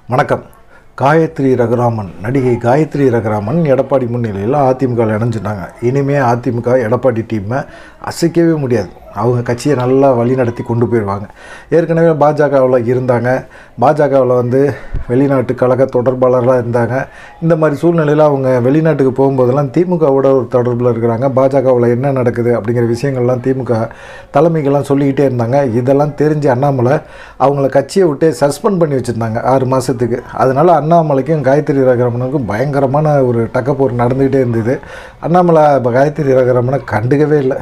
வணக்கம் காயத்ரி ரகுராமன் நடிகை காயத்ரி ரகுராமன் எடப்பாடி முன்னிலையில் அதிமுக இணைஞ்சிட்டாங்க இனிமே அதிமுக எடப்பாடி டீமை அசைக்கவே முடியாது அவங்க கட்சியை நல்லா வழிநடத்தி கொண்டு போயிடுவாங்க ஏற்கனவே பாஜகவில் இருந்தாங்க பாஜகவில் வந்து வெளிநாட்டு கழக தொடர்பாளராக இருந்தாங்க இந்த மாதிரி சூழ்நிலையில் அவங்க வெளிநாட்டுக்கு போகும்போதெல்லாம் திமுகவோட ஒரு தொடர்பில் இருக்கிறாங்க பாஜகவில் என்ன நடக்குது அப்படிங்கிற விஷயங்கள்லாம் திமுக தலைமைகள்லாம் சொல்லிக்கிட்டே இருந்தாங்க இதெல்லாம் தெரிஞ்சு அண்ணாமலை அவங்கள கட்சியை விட்டே சஸ்பெண்ட் பண்ணி வச்சுருந்தாங்க ஆறு மாதத்துக்கு அதனால் அண்ணாமலைக்கும் காயத்ரி ரகரமனுக்கும் பயங்கரமான ஒரு டக்கப்போர் நடந்துக்கிட்டே இருந்தது அண்ணாமலை காயத்ரி ரகரமனை கண்டுக்கவே இல்லை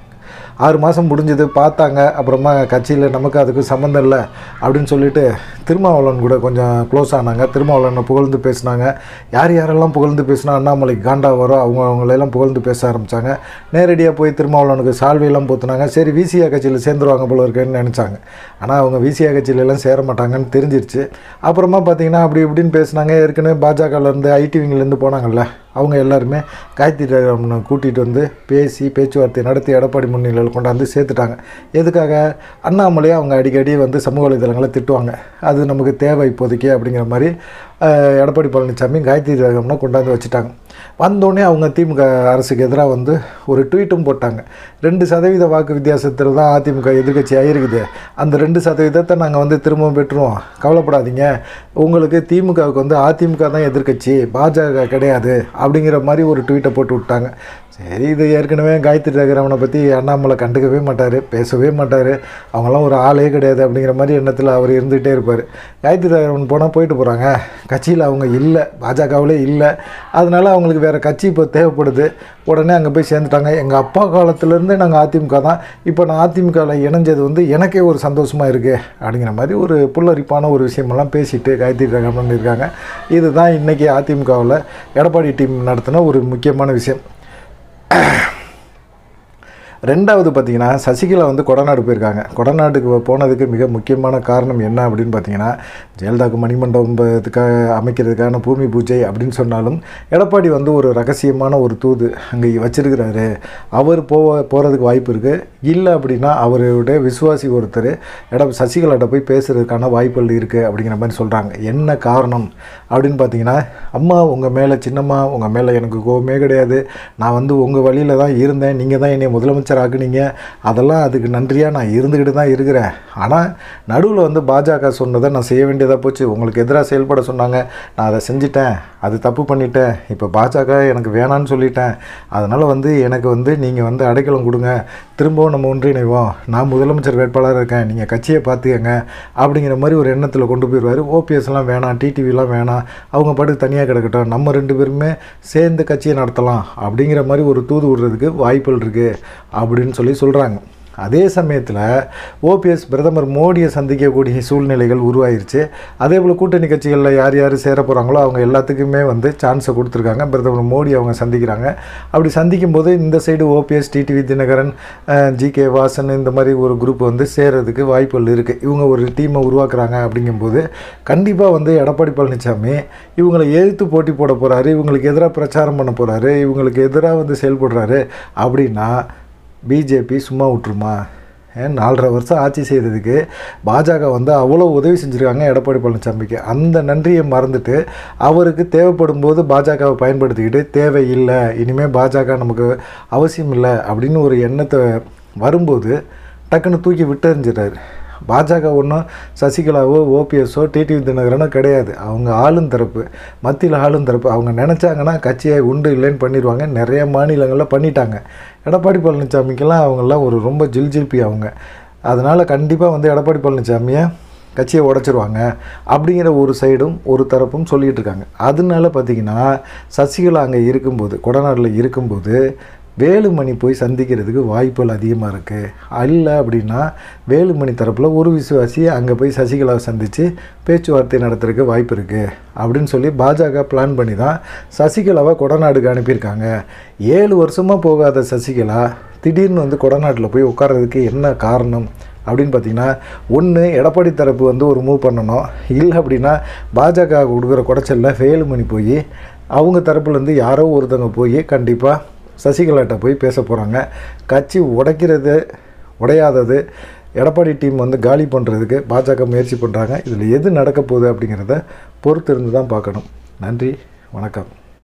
ஆறு மாதம் முடிஞ்சது பார்த்தாங்க அப்புறமா கட்சியில் நமக்கு அதுக்கு சம்மந்தம் இல்லை அப்படின்னு சொல்லிட்டு திருமாவளவன் கூட கொஞ்சம் க்ளோஸ் ஆனாங்க திருமாவளவனை புகழ்ந்து பேசினாங்க யார் யாரெல்லாம் புகழ்ந்து பேசினா அண்ணாமலைக்கு காண்டா வரும் அவங்க அவங்களெல்லாம் புகழ்ந்து பேச ஆரம்பித்தாங்க நேரடியாக போய் திருமாவளவனுக்கு சால்வையெல்லாம் போத்துனாங்க சரி விசிஆ கட்சியில் சேர்ந்துருவாங்க போல இருக்குன்னு நினச்சாங்க ஆனால் அவங்க விசிஆ கட்சியிலலாம் சேர மாட்டாங்கன்னு தெரிஞ்சிருச்சு அப்புறமா பார்த்தீங்கன்னா அப்படி இப்படின்னு பேசினாங்க ஏற்கனவே பாஜகலேருந்து ஐடி விங்கிலேருந்து போனாங்கல்ல அவங்க எல்லாருமே காயத்ரி ரகுராமனை கூட்டிகிட்டு வந்து பேசி பேச்சுவார்த்தை நடத்தி எடப்பாடி முன்னிலையில் கொண்டாந்து சேர்த்துட்டாங்க எதுக்காக அண்ணாமலையை அவங்க அடிக்கடி வந்து சமூக வலைதளங்களை திட்டுவாங்க அது நமக்கு தேவை இப்போதைக்கு அப்படிங்கிற மாதிரி அஹ், எடப்பாடி பழனிசாமி காயத்ரி ரகுராமனை கொண்டாந்து வச்சுட்டாங்க வந்தோடனே அவங்க திமுக அரசுக்கு எதிராக வந்து ஒரு ட்வீட்டும் போட்டாங்க ரெண்டு சதவீத வாக்கு வித்தியாசத்தில் தான் அதிமுக எதிர்க்கட்சி ஆகிருக்குது அந்த ரெண்டு சதவீதத்தை நாங்கள் வந்து திரும்பவும் பெற்றுருவோம் கவலைப்படாதீங்க உங்களுக்கு திமுகவுக்கு வந்து அதிமுக தான் எதிர்க்கட்சி பாஜக கிடையாது அப்படிங்கிற மாதிரி ஒரு ட்வீட்டை போட்டு விட்டாங்க சரி இது ஏற்கனவே காயத்ரி ரகுராமனை பற்றி அண்ணாமலை கண்டுக்கவே மாட்டார் பேசவே மாட்டார் அவங்களாம் ஒரு ஆளே கிடையாது அப்படிங்கிற மாதிரி எண்ணத்தில் அவர் இருந்துகிட்டே இருப்பார் காயத்ரி ரகுராமன் போனால் போயிட்டு போகிறாங்க கட்சியில் அவங்க இல்லை பாஜகவிலே இல்லை அதனால அவங்களுக்கு வேறு கட்சி இப்போ தேவைப்படுது உடனே அங்கே போய் சேர்ந்துட்டாங்க எங்கள் அப்பா காலத்துலேருந்தே நாங்கள் அதிமுக தான் இப்போ நான் அதிமுகவில் இணைஞ்சது வந்து எனக்கே ஒரு சந்தோஷமாக இருக்குது அப்படிங்கிற மாதிரி ஒரு புல்லரிப்பான ஒரு விஷயமெல்லாம் பேசிட்டு காயத்ரி ரகுராமன் இருக்காங்க இதுதான் இன்றைக்கி அதிமுகவில் எடப்பாடி டீம் நடத்தின ஒரு முக்கியமான விஷயம் ரெண்டாவது பார்த்தீங்கன்னா சசிகலா வந்து கொடநாடு போயிருக்காங்க கொடநாட்டுக்கு போனதுக்கு மிக முக்கியமான காரணம் என்ன அப்படின்னு பார்த்தீங்கன்னா ஜெயலலிதாவுக்கு மணிமண்டபத்துக்காக அமைக்கிறதுக்கான பூமி பூஜை அப்படின்னு சொன்னாலும் எடப்பாடி வந்து ஒரு ரகசியமான ஒரு தூது அங்கே வச்சிருக்கிறாரு அவர் போக போகிறதுக்கு வாய்ப்பு இருக்குது இல்லை அப்படின்னா அவருடைய விசுவாசி ஒருத்தர் எட சசிகலாட்ட போய் பேசுகிறதுக்கான வாய்ப்புகள் இருக்குது அப்படிங்கிற மாதிரி சொல்கிறாங்க என்ன காரணம் அப்படின்னு பார்த்தீங்கன்னா அம்மா உங்கள் மேலே சின்னம்மா உங்கள் மேலே எனக்கு கோவமே கிடையாது நான் வந்து உங்கள் வழியில் தான் இருந்தேன் நீங்கள் தான் என்னை முதலமைச்சர் ஆக்குனீங்க அதெல்லாம் அதுக்கு நன்றியாக நான் இருந்துக்கிட்டு தான் இருக்கிறேன் ஆனால் நடுவில் வந்து பாஜக சொன்னதை நான் செய்ய வேண்டியதாக போச்சு உங்களுக்கு எதிராக செயல்பட சொன்னாங்க நான் அதை செஞ்சிட்டேன் அது தப்பு பண்ணிட்டேன் இப்போ பாஜக எனக்கு வேணான்னு சொல்லிட்டேன் அதனால் வந்து எனக்கு வந்து நீங்கள் வந்து அடைக்கலம் கொடுங்க திரும்பவும் நம்ம ஒன்றிணைவோம் நான் முதலமைச்சர் வேட்பாளராக இருக்கேன் நீங்கள் கட்சியை பார்த்துக்கங்க அப்படிங்கிற மாதிரி ஒரு எண்ணத்தில் கொண்டு போயிடுவார் ஓபிஎஸ்லாம் வேணாம் டிடிவிலாம் வேணாம் அவங்க பாட்டுக்கு தனியாக கிடக்கட்டும் நம்ம ரெண்டு பேருமே சேர்ந்து கட்சியை நடத்தலாம் அப்படிங்கிற மாதிரி ஒரு தூது விடுறதுக்கு வாய்ப்புகள் இருக்குது அப்படின்னு சொல்லி சொல்கிறாங்க அதே சமயத்தில் ஓபிஎஸ் பிரதமர் மோடியை சந்திக்கக்கூடிய சூழ்நிலைகள் உருவாயிருச்சு அதே போல் கூட்டணி கட்சிகளில் யார் யார் சேர போகிறாங்களோ அவங்க எல்லாத்துக்குமே வந்து சான்ஸை கொடுத்துருக்காங்க பிரதமர் மோடி அவங்க சந்திக்கிறாங்க அப்படி சந்திக்கும் போது இந்த side OPS TTV Dinakaran G K Vasan இந்த மாதிரி ஒரு குரூப் வந்து சேர்றதுக்கு வாய்ப்புகள் இருக்குது இவங்க ஒரு டீமை உருவாக்குறாங்க அப்படிங்கும்போது கண்டிப்பாக வந்து எடப்பாடி பழனிசாமி இவங்களை எதிர்த்து போட்டி போட போகிறாரு இவங்களுக்கு எதிராக பிரச்சாரம் பண்ண போகிறாரு இவங்களுக்கு எதிராக வந்து செயல்படுறாரு அப்படின்னா பிஜேபி சும்மா விட்டுருமா ஏன் நாலரை வருஷம் ஆட்சி செய்கிறதுக்கு பாஜக வந்து அவ்வளோ உதவி செஞ்சுருக்காங்க எடப்பாடி பழனிசாமிக்கு அந்த நன்றியை மறந்துட்டு அவருக்கு தேவைப்படும் போது பாஜகவை பயன்படுத்திக்கிட்டு தேவையில்லை இனிமேல் பாஜக நமக்கு அவசியம் இல்லை அப்படின்னு ஒரு எண்ணத்தை வரும்போது டக்குன்னு தூக்கி விட்டெறிஞ்சிடறாரு பாஜக ஒன்றும் சசிகலாவோ ஓபிஎஸ்ஸோ டிடிவி தினகரனோ கிடையாது அவங்க ஆளும் தரப்பு மத்தியில் ஆளும் தரப்பு அவங்க நினச்சாங்கன்னா கட்சியை உண்டு இல்லைன்னு பண்ணிடுவாங்க நிறைய மாநிலங்களில் பண்ணிட்டாங்க எடப்பாடி பழனிசாமிக்கெல்லாம் அவங்கெல்லாம் ஒரு ரொம்ப ஜில்ஜில்பி அவங்க அதனால் கண்டிப்பாக வந்து எடப்பாடி பழனிசாமியை கட்சியை உடச்சிருவாங்க அப்படிங்கிற ஒரு சைடும் ஒரு தரப்பும் சொல்லிகிட்டு இருக்காங்க அதனால பார்த்திங்கன்னா சசிகலா அங்கே இருக்கும்போது கொடநாட்டில் இருக்கும்போது வேலுமணி போய் சந்திக்கிறதுக்கு வாய்ப்புகள் அதிகமாக இருக்குது இல்லை அப்படின்னா வேலுமணி தரப்பில் ஒரு விசுவாசி அங்கே போய் சசிகலாவை சந்தித்து பேச்சுவார்த்தை நடத்துறதுக்கு வாய்ப்பு இருக்குது அப்படின்னு சொல்லி பாஜக பிளான் பண்ணி தான் சசிகலாவை கொடநாடுக்கு அனுப்பியிருக்காங்க ஏழு வருஷமாக போகாத சசிகலா திடீர்னு வந்து கொடநாட்டில் போய் உட்கார்றதுக்கு என்ன காரணம் அப்படின்னு பார்த்தீங்கன்னா ஒன்று எடப்பாடி தரப்பு வந்து ஒரு மூவ் பண்ணணும் இல்லை அப்படின்னா பாஜக கொடுக்குற குடைச்சலில் வேலுமணி போய் அவங்க தரப்புலேருந்து யாரோ ஒருத்தவங்க போய் கண்டிப்பாக சசிகலாட்ட போய் பேச போகிறாங்க கட்சி உடைக்கிறது உடையாதது எடப்பாடி டீம் வந்து காலி பண்ணுறதுக்கு பாஜக முயற்சி பண்ணுறாங்க இதில் எது நடக்க போகுது அப்படிங்கிறத பொறுத்து இருந்து தான் பார்க்கணும் நன்றி வணக்கம்